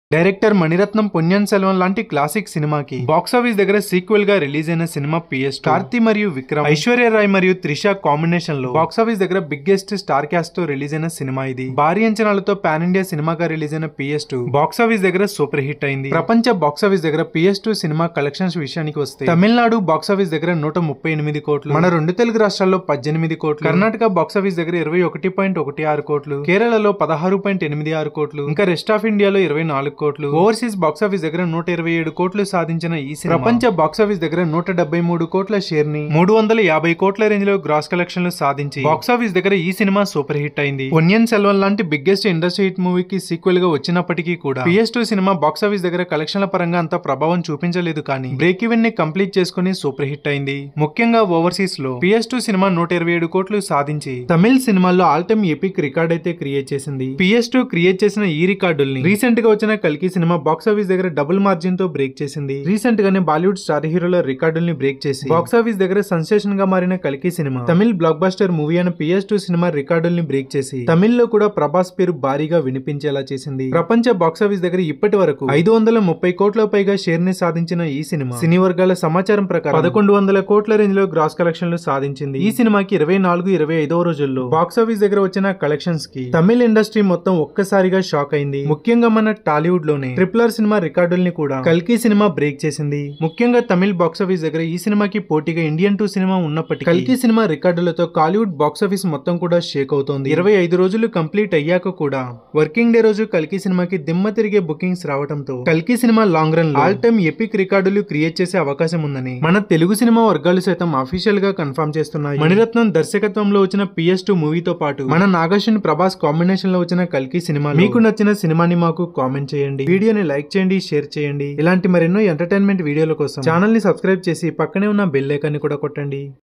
director Mani Ratnam పొన్యన్ Selvam లాంటి classic సినిమాకి box office దగ్గర సీక్వెల్ గా రిలీజ్ అయిన సినిమా పిఎస్ కార్తీ మరియు విక్రమ్ ఐశ్వర్య రాయ్ మరియు త్రిష కాంబినేషన్ లో బాక్సాఫీస్ దగ్గర బిగ్గెస్ట్ స్టార్ క్యాస్ట్ తో రిలీజ్ అయిన సినిమా ఇది భారీ అంచనాలతో పాన్ ఇండియా సినిమాగా రిలీజ్ అయిన పిఎస్ టూ బాక్సాఫీస్ దగ్గర సూపర్ హిట్ అయింది ప్రపంచ బాక్సాఫీస్ దగ్గర పిఎస్ టూ సినిమా కలెక్షన్స్ విషయానికి వస్తే తమిళనాడు బాక్సాఫీస్ దగ్గర నూట ముప్పై ఎనిమిది కోట్లు మన రెండు తెలుగు రాష్ట్రాల్లో పద్దెనిమిది కోట్లు కర్ణాటక బాక్సాఫీస్ దగ్గర ఇరవై ఒకటి పాయింట్ ఒకటి ఆరు కోట్లు కేరళలో పదహారు పాయింట్ ఎనిమిది ఆరు కోట్లు ఇంకా రెస్ట్ ఆఫ్ ఇండియాలో ఇరవై నాలుగు కోట్లు ఓవర్సీస్ బాక్సాఫీస్ దగ్గర నూట ఇరవై ఏడు కోట్లు సాధించిన ఈ సినిమా ప్రపంచ బాక్సాఫీస్ దగ్గర నూట డెబ్బై మూడు కోట్ల షేర్ ని మూడు వందల యాభై కోట్ల రేంజ్ లో గ్రాస్ కలెక్షన్లు సాధించి బాక్సాఫీస్ దగ్గర ఈ సినిమా సూపర్ హిట్ అయింది పొన్యన్ సెల్వన్ లాంటి బిగ్గెస్ట్ ఇండస్ట్రీ హిట్ మూవీకి సీక్వెల్ గా వచ్చినప్పటికీ కూడా పిఎస్ టూ సినిమా బాక్సాఫీస్ దగ్గర కలెక్షన్ల పరంగా అంత ప్రభావం చూపించలేదు కానీ బ్రేక్ ఈవెన్ ని కంప్లీట్ చేసుకుని సూపర్ హిట్ అయింది ముఖ్యంగా ఓవర్సీస్ లో పిఎస్ టూ సినిమా నూట ఇరవై ఏడు కోట్లు సాధించి తమిళ్ సినిమాల్లో ఆల్ టైమ్ ఎపిక్ రికార్డ్ అయితే క్రియేట్ చేసింది పిఎస్ టూ క్రియేట్ చేసిన ఈ రికార్డుల్ని రీసెంట్ గా వచ్చిన కల్కి సినిమా బాక్సాఫీస్ దగ్గర డబుల్ మార్జిన్ తో బ్రేక్ చేసింది రీసెంట్ గానే బాలీవుడ్ స్టార్ హీరోల రికార్డుల్ని బ్రేక్ చేసి బాక్సాఫీస్ దగ్గర సెన్సేషన్ గా మారిన కల్కి cinema Tamil blockbuster movie అయిన పిఎస్ టూ సినిమా రికార్డుల్ని బ్రేక్ చేసి తమిళ్ లో కూడా ప్రభాస్ పేరు భారీగా వినిపించేలా చేసింది ప్రపంచ బాక్సాఫీస్ దగ్గర ఇప్పటి వరకు ఐదు వందల ముప్పై కోట్ల పైగా షేర్ ని సాధించిన ఈ సినిమా సినీ వర్గాల సమాచారం ప్రకారం పదకొండు వందల కోట్ల రేంజ్ లో గ్రాస్ కలెక్షన్లు సాధించింది ఈ సినిమాకి ఇరవై నాలుగు ఇరవై ఐదో రోజుల్లో బాక్సాఫీస్ దగ్గర వచ్చిన కలెక్షన్స్ కి తమిళ ఇండస్ట్రీ మొత్తం ఒక్కసారిగా షాక్ అయింది ముఖ్యంగా మన టాలీవుడ్ లోనే ట్రిపుల్ ఆర్ సినిమా రికార్డుల్ని కూడా కల్కి సినిమా బ్రేక్ చేసింది ముఖ్యంగా తమిళ్ బాక్సాఫీస్ దగ్గర ఈ సినిమాకి పోటీగా ఇండియన్ టూ సినిమా ఉన్నప్పటికీ కల్కి సినిమా రికార్డులతో కాలీవుడ్ బాక్సాఫీస్ మొత్తం కూడా షేక్ అవుతోంది ఇరవై ఐదు రోజులు కంప్లీట్ అయ్యాక కూడా వర్కింగ్ డే రోజు కల్కి సినిమాకి దిమ్మ తిరిగే బుకింగ్స్ రావడంతో కల్కి cinema long run all time epic రికార్డులు క్రియేట్ చేసే అవకాశం ఉందని మన తెలుగు సినిమా వర్గాలు సైతం అఫీషియల్ గా కన్ఫర్మ్ చేస్తున్నాయి మణిరత్నం దర్శకత్వంలో వచ్చిన పిఎస్ టూ మూవీతో పాటు మన నాగశ్విన్ ప్రభాస్ కాంబినేషన్ లో వచ్చిన కల్కి సినిమా మీకు నచ్చిన సినిమాని మాకు కామెంట్ చేయండి వీడియోని లైక్ చేయండి షేర్ చేయండి ఇలాంటి మరెన్నో ఎంటర్టైన్మెంట్ వీడియోల కోసం ఛానల్ ని సబ్స్క్రైబ్ చేసి పక్కనే ఉన్న బెల్ ఐకాన్ని కూడా కొట్టండి